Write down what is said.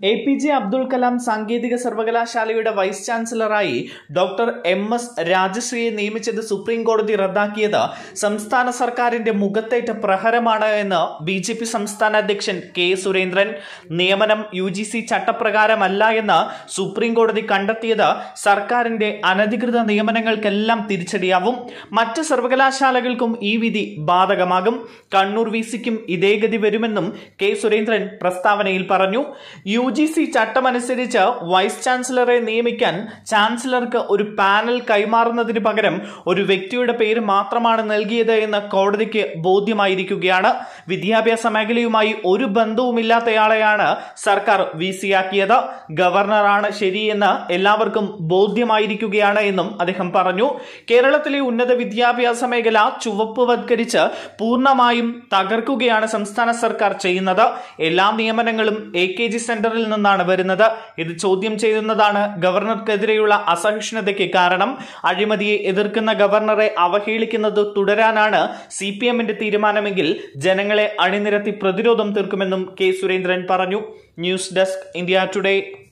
A P J Abdul Kalam സാങ്കേതിക സർവകലാശാലയുടെ vice ചാൻസലറായി ഡോക്ടർ എം എസ് രാജശ്രീയെ നിയമിച്ചത് സുപ്രീം കോടതി റദ്ദാക്കിയത് സംസ്ഥാന സർക്കാരിന്റെ മുഖത്തേറ്റ പ്രഹരമാണ് എന്ന് ബി ജെ പി സംസ്ഥാന അധ്യക്ഷൻ കെ സുരേന്ദ്രൻ നിയമനം യു ജി സി ചട്ടപ്രകാരമല്ല എന്ന് സുപ്രീം കോടതി കണ്ടെത്തിയത് സർക്കാരിന്റെ അനധികൃത നിയമനങ്ങൾക്കെല്ലാം തിരിച്ചടിയാവും മറ്റ് സർവകലാശാലകൾക്കും ഈ വിധി ബാധകമാകും കണ്ണൂർ വി സിക്കും ഇതേ ഗതി വരുമെന്നും കെ സുരേന്ദ്രൻ പ്രസ്താവനയിൽ പറഞ്ഞു യു ജി സി ചട്ടമനുസരിച്ച് വൈസ് ചാൻസലറെ നിയമിക്കാൻ ചാൻസലർക്ക് ഒരു പാനൽ കൈമാറുന്നതിന് പകരം ഒരു വ്യക്തിയുടെ പേര് മാത്രമാണ് നൽകിയത് എന്ന് കോടതിക്ക് ബോധ്യമായിരിക്കുകയാണ് വിദ്യാഭ്യാസ മേഖലയുമായി ഒരു ബന്ധവുമില്ലാത്തയാളെയാണ് സർക്കാർ വി സിയാക്കിയത് ഗവർണറാണ് ശരിയെന്ന് എല്ലാവർക്കും ബോധ്യമായിരിക്കുകയാണ് എന്നും അദ്ദേഹം പറഞ്ഞു കേരളത്തിലെ ഉന്നത വിദ്യാഭ്യാസ മേഖല ചുവപ്പുവത്കരിച്ച് പൂർണ്ണമായും തകർക്കുകയാണ് സംസ്ഥാന സർക്കാർ ചെയ്യുന്നത് എല്ലാ നിയമനങ്ങളും എ കെ ജി സെന്ററിൽ നിന്നാണ് വരുന്നത് ഇത് ചോദ്യം ചെയ്യുന്നതാണ് ഗവർണർക്കെതിരെയുള്ള അസഹിഷ്ണുതയ്ക്ക് കാരണം അഴിമതിയെ എതിർക്കുന്ന ഗവർണറെ അവഹേളിക്കുന്നത് തുടരാനാണ് സി പി എമ്മിന്റെ തീരുമാനമെങ്കിൽ ജനങ്ങളെ അണിനിരത്തി പ്രതിരോധം തീർക്കുമെന്നും കെ സുരേന്ദ്രൻ പറഞ്ഞു ന്യൂസ് ഡെസ്ക് ഇന്ത്യ ടുഡേ